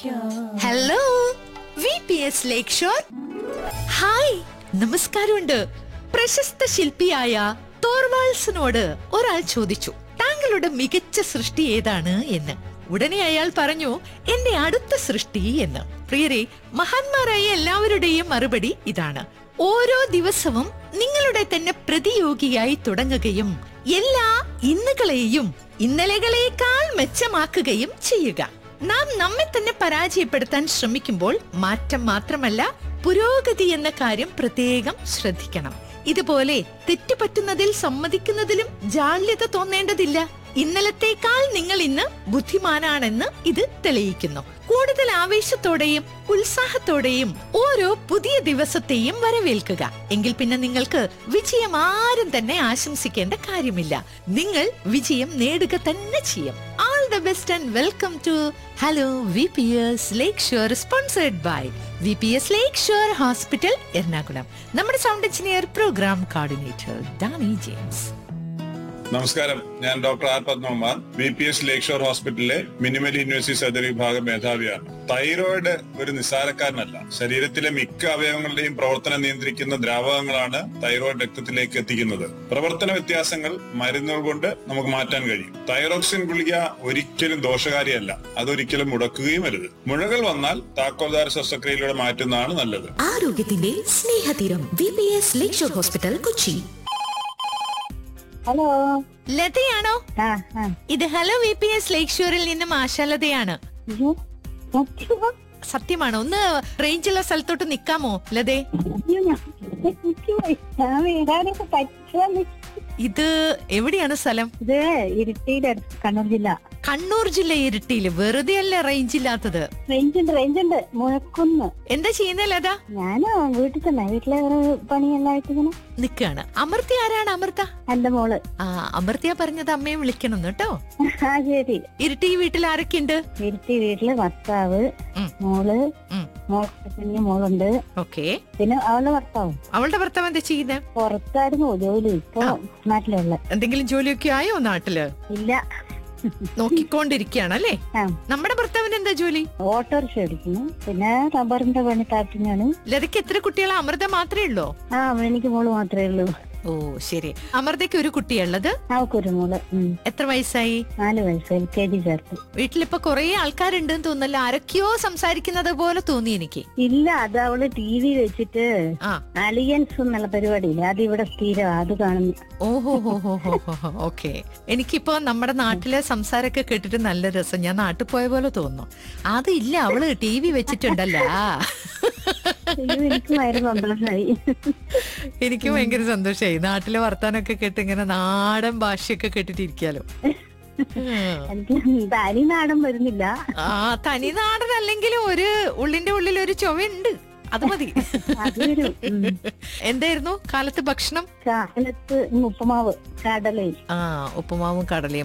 Hello V P S Lakeshore hi നമസ്കാരമുണ്ട് പ്രശസ്ത ശില്പിയായ തോർവാൾസിനോട് ഒരാൾ ചോദിച്ചു താങ്കളുടെ മികച്ച സൃഷ്ടി ഏതാണ് എന്ന് ഉടനെ അയാൾ പറഞ്ഞു എന്റെ അടുത്ത സൃഷ്ടി എന്ന് പ്രിയരെ മഹാന്മാരായ എല്ലാവരുടെയും മറുപടി ഇതാണ് ഓരോ ദിവസവും നിങ്ങളുടെ തന്നെ പ്രതിയോഗിയായി തുടങ്ങുകയും എല്ലാ ഇന്നുകളെയും ഇന്നലെകളേക്കാൾ മെച്ചമാക്കുകയും ചെയ്യുക നാം നമ്മെ തന്നെ പരാജയപ്പെടുത്താൻ ശ്രമിക്കുമ്പോൾ മാറ്റം മാത്രമല്ല പുരോഗതി എന്ന കാര്യം പ്രത്യേകം ശ്രദ്ധിക്കണം ഇതുപോലെ തെറ്റുപറ്റുന്നതിൽ സമ്മതിക്കുന്നതിലും ജാള്യത തോന്നേണ്ടതില്ല ഇന്നലത്തേക്കാൾ നിങ്ങൾ ഇന്ന് ബുദ്ധിമാനാണെന്ന് ഇത് തെളിയിക്കുന്നു കൂടുതൽ ആവേശത്തോടെയും ഉത്സാഹത്തോടെയും ഓരോ പുതിയ ദിവസത്തെയും വരവേൽക്കുക എങ്കിൽ പിന്നെ നിങ്ങൾക്ക് വിജയം ആരും തന്നെ ആശംസിക്കേണ്ട കാര്യമില്ല നിങ്ങൾ വിജയം നേടുക തന്നെ ചെയ്യും all the best and welcome to hello V P S Lakeshore sponsored by V P S Lakeshore hospital Ernakulam നമ്മുടെ sound engineer programme coordinator Danny James നമസ്കാരം ഞാൻ doctor R Padmakumar B P S Lakeshore ഹോസ്പിറ്റലിലെ minimal university surgery വിഭാഗം മേധാവിയാണ് thyroid ഒരു നിസ്സാരക്കാരനല്ല ശരീരത്തിലെ മിക്ക അവയവങ്ങളുടെയും പ്രവർത്തനം നിയന്ത്രിക്കുന്ന ദ്രാവകങ്ങളാണ് തൈറോയിഡ് രക്തത്തിലേക്ക് എത്തിക്കുന്നത് പ്രവർത്തന വ്യത്യാസങ്ങൾ മരുന്നുകൾ കൊണ്ട് നമുക്ക് മാറ്റാൻ കഴിയും തൈറോക്സിൻ ഗുളിക ഒരിക്കലും ദോഷകാരിയല്ല അതൊരിക്കലും മുടക്കുകയും അരുത് മുഴകൾ വന്നാൽ താക്കോൽദാര ശസ്ത്രക്രിയയിലൂടെ മാറ്റുന്നതാണ് നല്ലത് ആരോഗ്യത്തിന്റെ സ്നേഹതീരം V P S Lakeshore hospital Kochi hello ലതയാണോ ആ ആ ഇത് ഹലോ വി പി എസ് ലേക്ക് ഷോറിൽ നിന്നും ആശാലതയാണ് അയ്യോ സത്യമാ? സത്യമാണ് ഒന്ന് റേഞ്ചുള്ള സ്ഥലത്തോട്ട് നിക്കാമോ ലതേ അയ്യോ, ഞാൻ സത്യമായി. ഞാൻ വീടാനൊക്കെ പറ്റുവാന്ന് ഇത് എവിടെയാണ് സ്ഥലം ഇത് ഇരുട്ടിയുടെ അടുത്ത് കണ്ണൂർ ജില്ല കണ്ണൂർ ജില്ല ഇരിട്ടിയില് വെറുതെ അല്ല റേഞ്ച് ഇല്ലാത്തത് റേഞ്ചുണ്ട് റേഞ്ചുണ്ട് മുഴക്കുന്ന് എന്താ ചെയ്യുന്ന ലത ഞാന് വീട്ടിൽ തന്നെ വീട്ടിലെ ഒരു പണിയെല്ലാം ആയിട്ട് ഇങ്ങനെ നിക്കാണ് അമർത്തി ആരാണ് അമൃത എന്റെ മോള് ആ അമർത്തിയ പറഞ്ഞത് അമ്മയെ വിളിക്കണം കേട്ടോ ആ ശരി ഇരിട്ടി വീട്ടിൽ ആരൊക്കെയുണ്ട് ഇരുട്ടി വീട്ടില് ഭർത്താവ് ഉം. മോള് ഉം. മോൾക്ക് കുഞ്ഞു മോളുണ്ട് ഓക്കെ പിന്നെ അവളുടെ ഭർത്താവും അവളുടെ ഭർത്താവ് എന്താ ചെയ്യുന്നത് പുറത്തായിരുന്നു ജോലി ഇപ്പൊ നാട്ടിലുള്ള എന്തെങ്കിലും ജോലിയൊക്കെ ആയോ നാട്ടില് ഇല്ല നോക്കിക്കൊണ്ടിരിക്കുകയാണ് അല്ലേ ആ നമ്മുടെ ഭർത്താവിന് എന്താ ജോലി ഓട്ടോറിക്ഷ ഓടിക്കുന്നു പിന്നെ റബ്ബറിന്റെ പണി ടാപ്പിങ്ങാണ് ലതയ്ക്ക് എത്ര കുട്ടികളെ അമൃത മാത്രമേ ഉള്ളൂ ആ എനിക്ക് മോള് മാത്രമേ ഉള്ളൂ ഓ ശരി അമൃതയ്ക്ക് ഒരു കുട്ടിയുള്ളത് അവക്കൊരു മോള് ഉം. എത്ര വയസ്സായി നാല് വയസ്സ് എൽ കെ ജി ചേർത്ത് വീട്ടിലിപ്പോ കൊറേ ആൾക്കാരുണ്ടെന്ന് തോന്നല്ലോ ആരൊക്കെയോ സംസാരിക്കുന്നത് പോലെ തോന്നി എനിക്ക് ഇല്ല അത് അവള് ടി വി വെച്ചിട്ട് ആ അലിയൻസ് എന്നുള്ള പരിപാടിയില്ല അത് ഇവിടെ സ്ഥിരം അത് കാണുന്നു ഓഹോ ഹോ ഹോ ഹോ ഹോ ഓക്കെ എനിക്കിപ്പോ നമ്മുടെ നാട്ടിലെ സംസാരമൊക്കെ കേട്ടിട്ട് നല്ല രസം ഞാൻ നാട്ടിൽ പോയ പോലെ തോന്നുന്നു അത് ഇല്ല അവള് ടി വി വെച്ചിട്ടുണ്ടല്ലോ അയ്യോ, എനിക്ക് ഭയങ്കര സന്തോഷമായി എനിക്ക് ഭയങ്കര സന്തോഷായി നാട്ടിലെ വർത്താനൊക്കെ കേട്ട് ഇങ്ങനെ നാടൻ ഭാഷയൊക്കെ കേട്ടിട്ടിരിക്കാലോ ഉം. എനിക്ക് തനി നാടൻ വരുന്നില്ല ആ തനിനാടൻ അല്ലെങ്കിലും ഒരു ഉള്ളിന്റെ ഉള്ളിൽ ഒരു ചൊവയുണ്ട് അത് മതി അതൊരു ഉം, എന്തായിരുന്നു കാലത്ത് ഭക്ഷണം കാലത്ത് ഉപ്പുമാവ് കടലയും ആ ഉപ്പുമാവും കടലയും